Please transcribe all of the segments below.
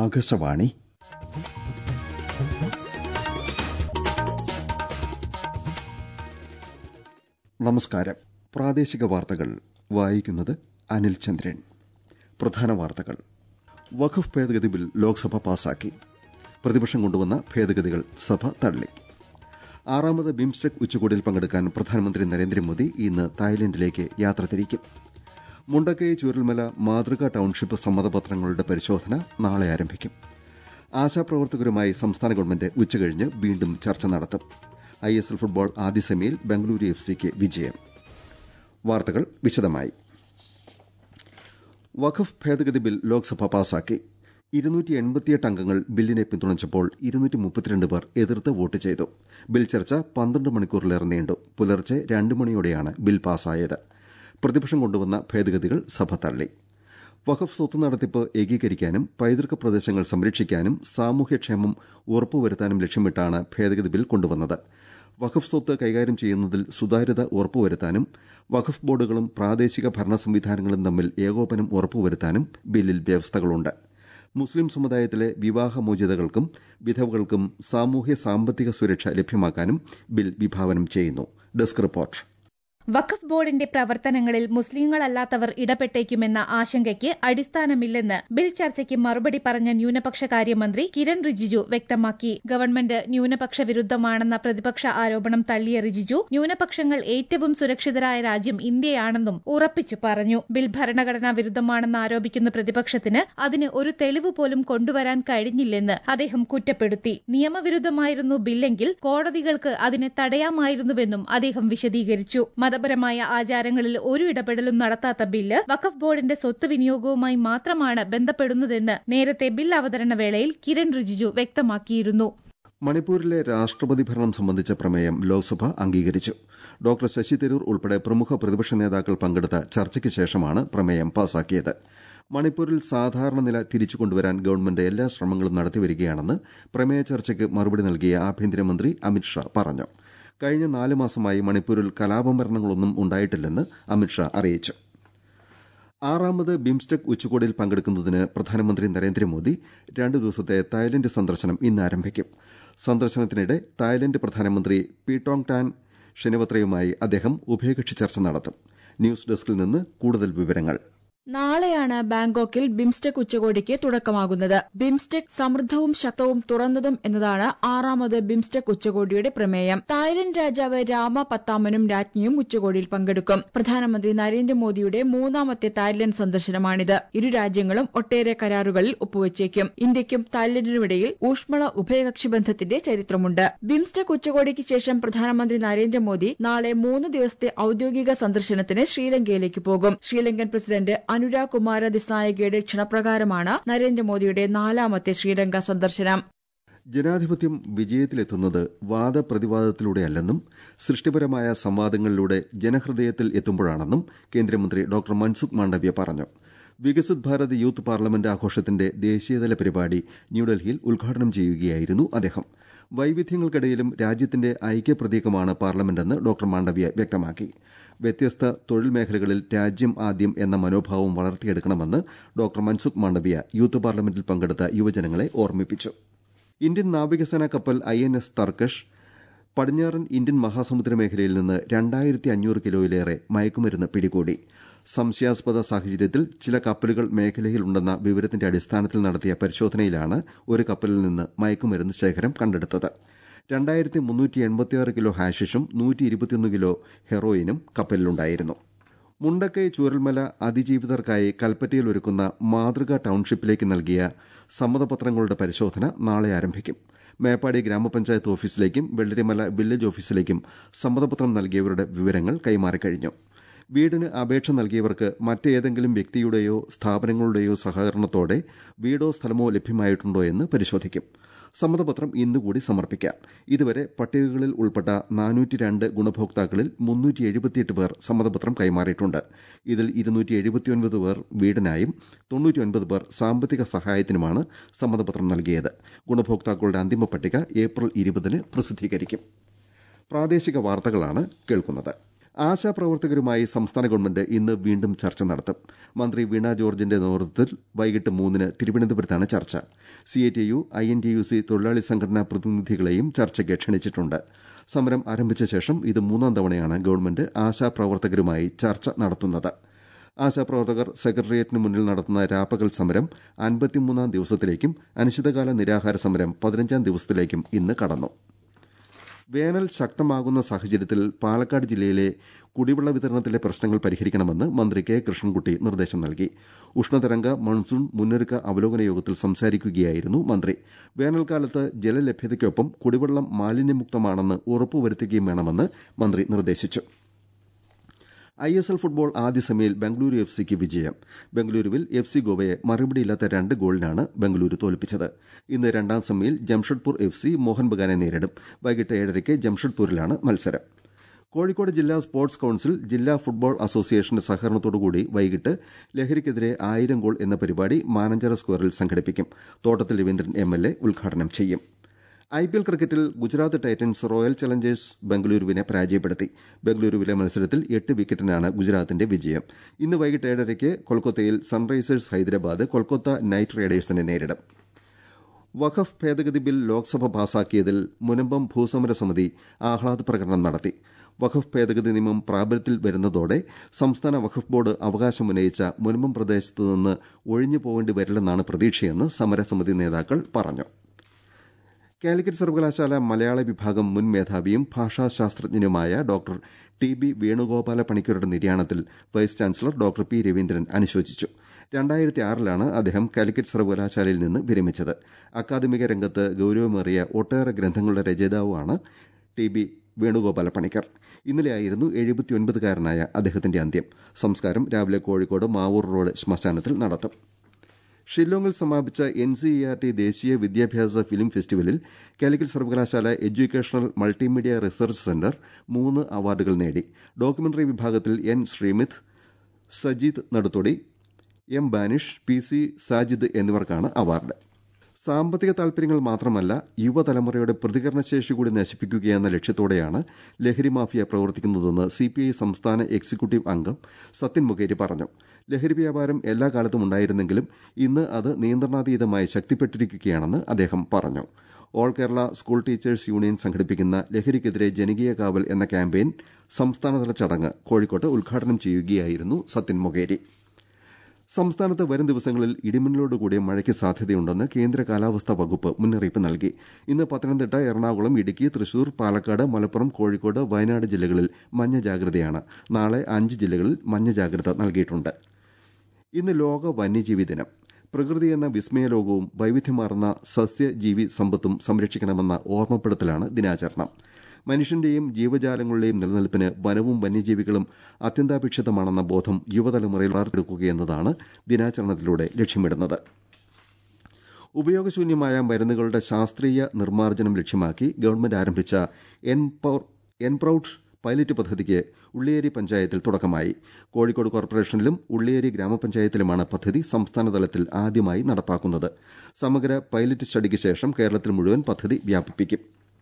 ആകാശവാണി നമസ്കാരം പ്രാദേശിക വാർത്തകൾ വായിക്കുന്നത് അനിൽ ചന്ദ്രൻ പ്രധാന വാർത്തകൾ വഖഫ് ഭേദഗതി ബിൽ ലോക്സഭ പാസാക്കി പ്രതിപക്ഷം കൊണ്ടുവന്ന ഭേദഗതികൾ സഭ തള്ളി ആറാമത് ബിംസ്റ്റെക് ഉച്ചകോടിയിൽ പങ്കെടുക്കാൻ പ്രധാനമന്ത്രി നരേന്ദ്രമോദി ഇന്ന് തായ്ലൻഡിലേക്ക് യാത്ര തിരിക്കും മുണ്ടക്കൈ ചൂരൽമല മാതൃകാ ടൌൺഷിപ്പ് സമ്മതപത്രങ്ങളുടെ പരിശോധന നാളെ ആരംഭിക്കും ആശാപ്രവർത്തകരുമായി സംസ്ഥാന ഗവൺമെന്റ് ഉച്ചകഴിഞ്ഞ് വീണ്ടും ചർച്ച നടത്തും ഐ എസ് എൽ ഫുട്ബോൾ ആദ്യ സെമിയിൽ ബംഗളൂരു എഫ് സിക്ക് വിജയം വാർത്തകൾ വിശദമായി വഖഫ് ഭേദഗതി ബിൽ ലോക്സഭ പാസാക്കി ഇരുന്നൂറ്റി എൺപത്തിയെട്ട് അംഗങ്ങൾ ബില്ലിനെ പിന്തുണച്ചപ്പോൾ ഇരുന്നൂറ്റി മുപ്പത്തിരണ്ട് പേർ എതിർത്ത് വോട്ട് ചെയ്തു ബിൽ ചർച്ച പന്ത്രണ്ട് മണിക്കൂറിലേറെ നീണ്ടു പുലർച്ചെ രണ്ട് മണിയോടെയാണ് ബിൽ പാസായത് പ്രതിപക്ഷം കൊണ്ടുവന്ന ഭേദഗതികൾ സഭ തള്ളി വഖഫ് സ്വത്ത് നടത്തിപ്പ് ഏകീകരിക്കാനും പൈതൃക പ്രദേശങ്ങൾ സംരക്ഷിക്കാനും സാമൂഹ്യക്ഷേമം ഉറപ്പുവരുത്താനും ലക്ഷ്യമിട്ടാണ് ഭേദഗതി ബിൽ കൊണ്ടുവന്നത് വഖഫ് സ്വത്ത് കൈകാര്യം ചെയ്യുന്നതിൽ സുതാര്യത ഉറപ്പുവരുത്താനും വഖഫ് ബോർഡുകളും പ്രാദേശിക ഭരണ സംവിധാനങ്ങളും തമ്മിൽ ഏകോപനം ഉറപ്പുവരുത്താനും ബില്ലിൽ വ്യവസ്ഥകളുണ്ട് മുസ്ലിം സമുദായത്തിലെ വിവാഹമോചിതകൾക്കും വിധവകൾക്കും സാമൂഹ്യ സാമ്പത്തിക സുരക്ഷ ലഭ്യമാക്കാനും ബിൽ വിഭാവനം ചെയ്യുന്നു ഡെസ്ക് റിപ്പോർട്ട് വഖഫ് ബോർഡിന്റെ പ്രവർത്തനങ്ങളിൽ മുസ്ലിങ്ങളല്ലാത്തവർ ഇടപെട്ടേക്കുമെന്ന ആശങ്കയ്ക്ക് അടിസ്ഥാനമില്ലെന്ന് ബിൽ ചർച്ചയ്ക്ക് മറുപടി പറഞ്ഞ ന്യൂനപക്ഷകാര്യമന്ത്രി കിരൺ റിജിജു വ്യക്തമാക്കി ഗവൺമെന്റ് ന്യൂനപക്ഷ വിരുദ്ധമാണെന്ന പ്രതിപക്ഷ ആരോപണം തള്ളിയ റിജിജു ന്യൂനപക്ഷങ്ങൾ ഏറ്റവും സുരക്ഷിതരായ രാജ്യം ഇന്ത്യയാണെന്നും ഉറപ്പിച്ചു പറഞ്ഞു ബിൽ ഭരണഘടനാ വിരുദ്ധമാണെന്ന് ആരോപിക്കുന്ന പ്രതിപക്ഷത്തിന് അതിന് ഒരു തെളിവ് പോലും കൊണ്ടുവരാൻ കഴിഞ്ഞില്ലെന്ന് അദ്ദേഹം കുറ്റപ്പെടുത്തി നിയമവിരുദ്ധമായിരുന്നു ബില്ലെങ്കിൽ കോടതികൾക്ക് അതിനെ തടയാമായിരുന്നുവെന്നും അദ്ദേഹം വിശദീകരിച്ചു മതപരമായ ആചാരങ്ങളിൽ ഒരു ഇടപെടലും നടത്താത്ത ബില്ല് വഖഫ് ബോർഡിന്റെ സ്വത്ത് വിനിയോഗവുമായി മാത്രമാണ് ബന്ധപ്പെടുന്നതെന്ന് നേരത്തെ ബിൽ അവതരണ വേളയിൽ കിരൺ റിജിജു വ്യക്തമാക്കിയിരുന്നു മണിപ്പൂരിലെ രാഷ്ട്രപതി ഭരണം സംബന്ധിച്ച പ്രമേയം ലോക്സഭ അംഗീകരിച്ചു ഡോക്ടർ ശശി തരൂർ ഉൾപ്പെടെ പ്രമുഖ പ്രതിപക്ഷ നേതാക്കൾ പങ്കെടുത്ത ചർച്ചയ്ക്ക് ശേഷമാണ് പ്രമേയം പാസാക്കിയത് മണിപ്പൂരിൽ സാധാരണ നില തിരിച്ചുകൊണ്ടുവരാൻ ഗവൺമെന്റ് എല്ലാ ശ്രമങ്ങളും നടത്തിവരികയാണെന്ന് പ്രമേയ ചർച്ചയ്ക്ക് മറുപടി നൽകിയ ആഭ്യന്തരമന്ത്രി അമിത്ഷാ പറഞ്ഞു കഴിഞ്ഞ നാല് മാസമായി മണിപ്പൂരിൽ കലാപമരണങ്ങളൊന്നും ഉണ്ടായിട്ടില്ലെന്ന് അമിത്ഷാ അറിയിച്ചു ആറാമത് ബിംസ്റ്റെക് ഉച്ചകോടിയിൽ പങ്കെടുക്കുന്നതിന് പ്രധാനമന്ത്രി നരേന്ദ്രമോദി രണ്ട് ദിവസത്തെ തായ്ലൻഡ് സന്ദർശനം ഇന്ന് ആരംഭിക്കും സന്ദർശനത്തിനിടെ തായ്ലൻഡ് പ്രധാനമന്ത്രി പീട്ടോങ് ടാൻ ഷെനവത്രയുമായി അദ്ദേഹം ഉഭയകക്ഷി ചർച്ച നടത്തും ന്യൂസ് ഡെസ്കിൽ നിന്ന് കൂടുതൽ വിവരങ്ങൾ നാളെയാണ് ബാങ്കോക്കിൽ ബിംസ്റ്റെക് ഉച്ചകോടിക്ക് തുടക്കമാകുന്നത് ബിംസ്റ്റെക് സമൃദ്ധവും ശക്തവും തുറന്നതും എന്നതാണ് ആറാമത് ബിംസ്റ്റെക് ഉച്ചകോടിയുടെ പ്രമേയം തായ്ലൻഡ് രാജാവ് രാമ പത്താമനും രാജ്ഞിയും ഉച്ചകോടിയിൽ പങ്കെടുക്കും പ്രധാനമന്ത്രി നരേന്ദ്രമോദിയുടെ മൂന്നാമത്തെ തായ്ലൻഡ് സന്ദർശനമാണിത് ഇരു രാജ്യങ്ങളും ഒട്ടേറെ കരാറുകളിൽ ഒപ്പുവച്ചേക്കും ഇന്ത്യയ്ക്കും തായ്ലൻഡിനുമിടയിൽ ഊഷ്മള ഉഭയകക്ഷി ബന്ധത്തിന്റെ ചരിത്രമുണ്ട് ബിംസ്റ്റെക് ഉച്ചകോടിക്ക് ശേഷം പ്രധാനമന്ത്രി നരേന്ദ്രമോദി നാളെ മൂന്ന് ദിവസത്തെ ഔദ്യോഗിക സന്ദർശനത്തിന് ശ്രീലങ്കയിലേക്ക് പോകും ശ്രീലങ്കൻ പ്രസിഡന്റ് അനുരാഗ് കുമാര ദിസ്നായകയുടെ ക്ഷണപ്രകാരമാണ് നരേന്ദ്രമോദിയുടെ നാലാമത്തെ ശ്രീലങ്ക സന്ദർശനം ജനാധിപത്യം വിജയത്തിലെത്തുന്നത് വാദപ്രതിവാദത്തിലൂടെയല്ലെന്നും സൃഷ്ടിപരമായ സംവാദങ്ങളിലൂടെ ജനഹൃദയത്തിൽ എത്തുമ്പോഴാണെന്നും കേന്ദ്രമന്ത്രി ഡോക്ടർ മൻസുഖ് മാണ്ഡവ്യ പറഞ്ഞു വികസിത് ഭാരത് യൂത്ത് പാർലമെന്റ് ആഘോഷത്തിന്റെ ദേശീയതല പരിപാടി ന്യൂഡൽഹിയിൽ ഉദ്ഘാടനം ചെയ്യുകയായിരുന്നു അദ്ദേഹം വൈവിധ്യങ്ങൾക്കിടയിലും രാജ്യത്തിന്റെ ഐക്യപ്രതീകമാണ് പാർലമെന്റെന്ന് ഡോക്ടർ മാണ്ഡവ്യ വ്യക്തമാക്കി വ്യത്യസ്ത തൊഴിൽ മേഖലകളിൽ രാജ്യം ആദ്യം എന്ന മനോഭാവം വളർത്തിയെടുക്കണമെന്ന് ഡോക്ടർ മൻസുഖ് മാണ്ഡവ്യ യൂത്ത് പാർലമെന്റിൽ പങ്കെടുത്ത യുവജനങ്ങളെ ഓർമ്മിപ്പിച്ചു ഇന്ത്യൻ നാവികസേനാ കപ്പൽ ഐ എൻ എസ് തർക്കഷ് പടിഞ്ഞാറൻ ഇന്ത്യൻ മഹാസമുദ്ര മേഖലയിൽ നിന്ന് രണ്ടായിരത്തി അഞ്ഞൂറ് കിലോയിലേറെ മയക്കുമരുന്ന് പിടികൂടി സംശയാസ്പദ സാഹചര്യത്തിൽ ചില കപ്പലുകൾ മേഖലയിലുണ്ടെന്ന വിവരത്തിന്റെ അടിസ്ഥാനത്തിൽ നടത്തിയ പരിശോധനയിലാണ് ഒരു കപ്പലിൽ നിന്ന് മയക്കുമരുന്ന് ശേഖരം കണ്ടെടുത്തത് രണ്ടായിരത്തി മുന്നൂറ്റി എൺപത്തിയാറ് കിലോ ഹാഷിഷും നൂറ്റി ഇരുപത്തിയൊന്ന് കിലോ ഹെറോയിനും കപ്പലിലുണ്ടായിരുന്നു മുണ്ടക്കൈ ചൂരൽമല അതിജീവിതർക്കായി കൽപ്പറ്റയിൽ ഒരുക്കുന്ന മാതൃകാ ടൌൺഷിപ്പിലേക്ക് നൽകിയ സമ്മതപത്രങ്ങളുടെ പരിശോധന നാളെ ആരംഭിക്കും മേപ്പാടി ഗ്രാമപഞ്ചായത്ത് ഓഫീസിലേക്കും വെള്ളരിമല വില്ലേജ് ഓഫീസിലേക്കും സമ്മതപത്രം നൽകിയവരുടെ വിവരങ്ങൾ കൈമാറിക്കഴിഞ്ഞു വീടിന് അപേക്ഷ നൽകിയവർക്ക് മറ്റേതെങ്കിലും വ്യക്തിയുടെയോ സ്ഥാപനങ്ങളുടെയോ സഹകരണത്തോടെ വീടോ സ്ഥലമോ ലഭ്യമായിട്ടുണ്ടോ എന്ന് പരിശോധിക്കും സമ്മതപത്രം ഇന്നുകൂടി സമർപ്പിക്കാം ഇതുവരെ പട്ടികകളിൽ ഉൾപ്പെട്ട നാനൂറ്റി രണ്ട് ഗുണഭോക്താക്കളിൽ മുന്നൂറ്റി എഴുപത്തിയെട്ട് പേർ സമ്മതപത്രം കൈമാറിയിട്ടുണ്ട് ഇതിൽ ഇരുന്നൂറ്റി എഴുപത്തിയൊൻപത് പേർ വീടിനായും തൊണ്ണൂറ്റിയൊൻപത് പേർ സാമ്പത്തിക സഹായത്തിനുമാണ് സമ്മതപത്രം നൽകിയത് ഗുണഭോക്താക്കളുടെ അന്തിമ പട്ടിക ഏപ്രിൽ ഇരുപതിന് പ്രസിദ്ധീകരിക്കും പ്രാദേശിക വാർത്തകളാണ് കേൾക്കുന്നത് ആശാപ്രവർത്തകരുമായി സംസ്ഥാന ഗവൺമെന്റ് ഇന്ന് വീണ്ടും ചർച്ച നടത്തും മന്ത്രി വീണ ജോർജിന്റെ നേതൃത്വത്തിൽ വൈകിട്ട് മൂന്നിന് തിരുവനന്തപുരത്താണ് ചർച്ച CITU I N T U C തൊഴിലാളി സംഘടനാ പ്രതിനിധികളെയും ചർച്ചയ്ക്ക് ക്ഷണിച്ചിട്ടുണ്ട് സമരം ആരംഭിച്ച ശേഷം ഇത് മൂന്നാം തവണയാണ് ഗവൺമെന്റ് ആശാപ്രവർത്തകരുമായി ചർച്ച നടത്തുന്നത് ആശാപ്രവർത്തകർ സെക്രട്ടേറിയറ്റിന് മുന്നിൽ നടത്തുന്ന രാപ്പകൽ സമരം അൻപത്തിമൂന്നാം ദിവസത്തിലേക്കും അനിശ്ചിതകാല നിരാഹാര സമരം പതിനഞ്ചാം ദിവസത്തിലേക്കും ഇന്ന് കടന്നു വേനൽ ശക്തമാകുന്ന സാഹചര്യത്തിൽ പാലക്കാട് ജില്ലയിലെ കുടിവെള്ള വിതരണത്തിലെ പ്രശ്നങ്ങൾ പരിഹരിക്കണമെന്ന് മന്ത്രി കെ കൃഷ്ണൻകുട്ടി നിർദ്ദേശം നൽകി ഉഷ്ണതരംഗ മൺസൂൺ മുന്നൊരുക്ക അവലോകന യോഗത്തിൽ സംസാരിക്കുകയായിരുന്നു മന്ത്രി വേനൽക്കാലത്ത് ജലലഭ്യതയ്ക്കൊപ്പം കുടിവെള്ളം മാലിന്യമുക്തമാണെന്ന് ഉറപ്പുവരുത്തുകയും വേണമെന്ന് മന്ത്രി നിർദ്ദേശിച്ചു ഐ എസ് എൽ ഫുട്ബോൾ ആദ്യ സെമിയിൽ ബംഗളൂരു എഫ് സിക്ക് വിജയം ബംഗളൂരുവിൽ എഫ് സി ഗോവയെ മറുപടിയില്ലാത്ത രണ്ട് ഗോളിനാണ് ബംഗളൂരു തോൽപ്പിച്ചത് ഇന്ന് രണ്ടാം സെമിയിൽ ജംഷഡ്പൂർ എഫ് സി മോഹൻ ബഗാനെ നേരിടും വൈകിട്ട് ഏഴരയ്ക്ക് ജംഷഡ്പൂരിലാണ് മത്സരം കോഴിക്കോട് ജില്ലാ സ്പോർട്സ് കൌൺസിൽ ജില്ലാ ഫുട്ബോൾ അസോസിയേഷന്റെ സഹകരണത്തോടുകൂടി വൈകിട്ട് ലഹരിക്കെതിരെ ആയിരം ഗോൾ എന്ന പരിപാടി മാനഞ്ചിറ സ്ക്വയറിൽ സംഘടിപ്പിക്കും തോട്ടത്തിൽ രവീന്ദ്രൻ എം എൽ എ ഉദ്ഘാടനം ചെയ്യും ഐ പി എൽ ക്രിക്കറ്റിൽ ഗുജറാത്ത് ടൈറ്റൻസ് റോയൽ ചലഞ്ചേഴ്സ് ബംഗളൂരുവിനെ പരാജയപ്പെടുത്തി ബംഗളൂരുവിലെ മത്സരത്തിൽ എട്ട് വിക്കറ്റിനാണ് ഗുജറാത്തിന്റെ വിജയം ഇന്ന് വൈകിട്ട് ഏഴരയ്ക്ക് കൊൽക്കത്തയിൽ സൺറൈസേഴ്സ് ഹൈദരാബാദ് കൊൽക്കത്ത നൈറ്റ് റൈഡേഴ്സിനെ നേരിടും വഖഫ് ഭേദഗതി ബിൽ ലോക്സഭ പാസാക്കിയതിൽ മുനമ്പം ഭൂസമര സമിതി ആഹ്ലാദ പ്രകടനം നടത്തി വഖഫ് ഭേദഗതി നിയമം പ്രാബല്യത്തിൽ വരുന്നതോടെ സംസ്ഥാന വഖഫ് ബോർഡ് അവകാശമുന്നയിച്ച മുനമ്പം പ്രദേശത്ത് നിന്ന് ഒഴിഞ്ഞു പോകേണ്ടി വരില്ലെന്നാണ് പ്രതീക്ഷയെന്ന് സമരസമിതി നേതാക്കൾ പറഞ്ഞു കാലിക്കറ്റ് സർവകലാശാല മലയാള വിഭാഗം മുൻ മേധാവിയും ഭാഷാശാസ്ത്രജ്ഞനുമായ ഡോക്ടർ ടി ബി വേണുഗോപാല പണിക്കരുടെ നിര്യാണത്തിൽ vice chancellor doctor P Raveendran അനുശോചിച്ചു രണ്ടായിരത്തി ആറിലാണ് അദ്ദേഹം കാലിക്കറ്റ് സർവകലാശാലയിൽ നിന്ന് വിരമിച്ചത് അക്കാദമിക രംഗത്ത് ഗൌരവമേറിയ ഒട്ടേറെ ഗ്രന്ഥങ്ങളുടെ രചയിതാവുമാണ് ടി ബി വേണുഗോപാല പണിക്കർ ഇന്നലെയായിരുന്നു എഴുപത്തിയൊൻപതുകാരനായ അദ്ദേഹത്തിന്റെ അന്ത്യം സംസ്കാരം രാവിലെ കോഴിക്കോട് മാവൂർ റോഡ് ശ്മശാനത്തിൽ നടത്തും ഷില്ലോങ്ങിൽ സമാപിച്ച N C E R T ദേശീയ വിദ്യാഭ്യാസ ഫിലിം ഫെസ്റ്റിവലിൽ കാലിക്കറ്റ് സർവകലാശാല എഡ്യൂക്കേഷണൽ മൾട്ടിമീഡിയ റിസർച്ച് സെന്റർ മൂന്ന് അവാർഡുകൾ നേടി ഡോക്യുമെന്ററി വിഭാഗത്തിൽ N Sreemith Sajeed Naduthodi M Banish P C Sajid എന്നിവർക്കാണ് അവാർഡ് സാമ്പത്തിക താൽപര്യങ്ങൾ മാത്രമല്ല യുവതലമുറയുടെ പ്രതികരണശേഷി കൂടി നശിപ്പിക്കുകയെന്ന ലക്ഷ്യത്തോടെയാണ് ലഹരി മാഫിയ പ്രവർത്തിക്കുന്നതെന്ന് സിപിഐ സംസ്ഥാന എക്സിക്യൂട്ടീവ് അംഗം സത്യൻ മുഖേരി പറഞ്ഞു ലഹരി വ്യാപാരം എല്ലാ കാലത്തും ഉണ്ടായിരുന്നെങ്കിലും ഇന്ന് അത് നിയന്ത്രണാതീതമായി ശക്തിപ്പെട്ടിരിക്കുകയാണെന്ന് അദ്ദേഹം പറഞ്ഞു all Kerala school teachers union സംഘടിപ്പിക്കുന്ന ലഹരിക്കെതിരെ ജനകീയ കാവൽ എന്ന ക്യാമ്പയിൻ സംസ്ഥാനതല ചടങ്ങ് കോഴിക്കോട്ട് ഉദ്ഘാടനം ചെയ്യുകയായിരുന്നു സത്യൻ മൊകേരി സംസ്ഥാനത്ത് വരും ദിവസങ്ങളിൽ ഇടിമിന്നലോടുകൂടിയ മഴയ്ക്ക് സാധ്യതയുണ്ടെന്ന് കേന്ദ്ര കാലാവസ്ഥാ വകുപ്പ് മുന്നറിയിപ്പ് നൽകി ഇന്ന് പത്തനംതിട്ട എറണാകുളം ഇടുക്കി തൃശൂർ പാലക്കാട് മലപ്പുറം കോഴിക്കോട് വയനാട് ജില്ലകളിൽ മഞ്ഞ ജാഗ്രതയാണ് നാളെ അഞ്ച് ജില്ലകളിൽ മഞ്ഞ ജാഗ്രത നൽകിയിട്ടുണ്ട് ഇന്ന് ലോക വന്യജീവി ദിനം പ്രകൃതി എന്ന വിസ്മയലോകവും വൈവിധ്യമാർന്ന സസ്യജീവി സമ്പത്തും സംരക്ഷിക്കണമെന്ന ഓർമ്മപ്പെടുത്തലാണ് ദിനാചരണം മനുഷ്യന്റെയും ജീവജാലങ്ങളുടെയും നിലനിൽപ്പിന് വനവും വന്യജീവികളും അത്യന്താപേക്ഷിതമാണെന്ന ബോധം യുവതലമുറയിൽ വളർത്തെടുക്കുകയെന്നതാണ് ദിനാചരണത്തിലൂടെ ലക്ഷ്യമിടുന്നത് ഉപയോഗശൂന്യമായ മരുന്നുകളുടെ ശാസ്ത്രീയ നിർമ്മാർജ്ജനം ലക്ഷ്യമാക്കി ഗവൺമെന്റ് ആരംഭിച്ച എൻപ്രൌഡ് പൈലറ്റ് പദ്ധതിക്ക് ഉള്ളിയേരി പഞ്ചായത്തിൽ തുടക്കമായി കോഴിക്കോട് കോർപ്പറേഷനിലും ഉള്ളിയേരി ഗ്രാമപഞ്ചായത്തിലുമാണ് പദ്ധതി സംസ്ഥാനതലത്തിൽ ആദ്യമായി നടപ്പാക്കുന്നത് സമഗ്ര പൈലറ്റ് സ്റ്റഡിക്ക് ശേഷം കേരളത്തിൽ മുഴുവൻ പദ്ധതി വ്യാപിപ്പിക്കും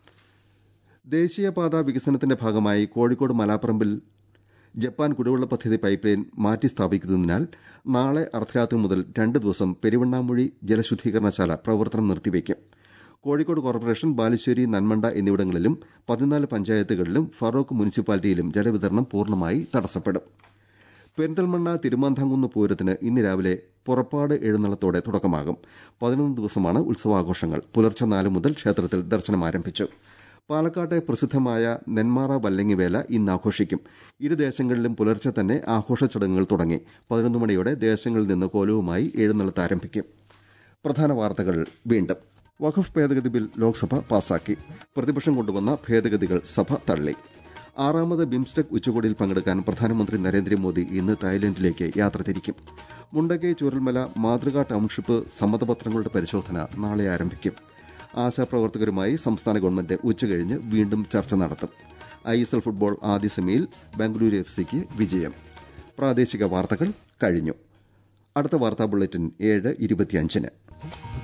ദേശീയപാത വികസനത്തിന്റെ ഭാഗമായി കോഴിക്കോട് മലാപ്പറമ്പിൽ ജപ്പാൻ കുടിവെള്ള പദ്ധതി പൈപ്പ് ലൈൻ മാറ്റി സ്ഥാപിക്കുന്നതിനാൽ നാളെ അർദ്ധരാത്രി മുതൽ രണ്ട് ദിവസം പെരുവണ്ണാമൊഴി ജലശുദ്ധീകരണശാല പ്രവർത്തനം നിർത്തിവെക്കും കോഴിക്കോട് കോർപ്പറേഷൻ ബാലുശ്ശേരി നന്മണ്ട എന്നിവിടങ്ങളിലും പതിനാല് പഞ്ചായത്തുകളിലും ഫറോക്ക് മുനിസിപ്പാലിറ്റിയിലും ജലവിതരണം പൂർണ്ണമായി തടസ്സപ്പെടും പെരിന്തൽമണ്ണ തിരുമാന്താംകുന്ന് പൂരത്തിന് ഇന്ന് രാവിലെ പുറപ്പാട് എഴുന്നള്ളത്തോടെ തുടക്കമാകും പതിനൊന്ന് ദിവസമാണ് ഉത്സവാഘോഷങ്ങൾ പുലർച്ചെ നാല് മുതൽ ക്ഷേത്രത്തിൽ ദർശനം ആരംഭിച്ചു പാലക്കാട്ടെ പ്രസിദ്ധമായ നെന്മാറ വല്ലങ്ങിവേല ഇന്ന് ആഘോഷിക്കും ഇരു ദേശങ്ങളിലും പുലർച്ചെ തന്നെ ആഘോഷ ചടങ്ങുകൾ തുടങ്ങി പതിനൊന്ന് മണിയോടെ ദേശങ്ങളിൽ നിന്ന് കോലവുമായി എഴുന്നള്ളത്ത് ആരംഭിക്കും പ്രധാന വാർത്തകൾ വീണ്ടും വഖഫ് ഭേദഗതി ബിൽ ലോക്സഭ പാസാക്കി പ്രതിപക്ഷം കൊണ്ടുവന്ന ഭേദഗതികൾ സഭ തള്ളി ആറാമത് ബിംസ്റ്റെക് ഉച്ചകോടിയിൽ പങ്കെടുക്കാൻ പ്രധാനമന്ത്രി നരേന്ദ്രമോദി ഇന്ന് തായ്ലൻഡിലേക്ക് യാത്ര തിരിക്കും മുണ്ടക്കൈ ചൂരൽമല മാതൃകാ ടൌൺഷിപ്പ് സമ്മതപത്രങ്ങളുടെ പരിശോധന നാളെ ആരംഭിക്കും ആശാപ്രവർത്തകരുമായി സംസ്ഥാന ഗവൺമെന്റ് ഉച്ചകഴിഞ്ഞ് വീണ്ടും ചർച്ച നടത്തും ഐ എസ് എൽ ഫുട്ബോൾ ആദ്യ സെമിയിൽ ബംഗളൂരു എഫ് സിക്ക് വിജയം പ്രാദേശിക വാർത്തകൾ കഴിഞ്ഞു അടുത്ത വാർത്താ ബുള്ളറ്റിൻ ഏഴ് ഇരുപത്തിയഞ്ചിന്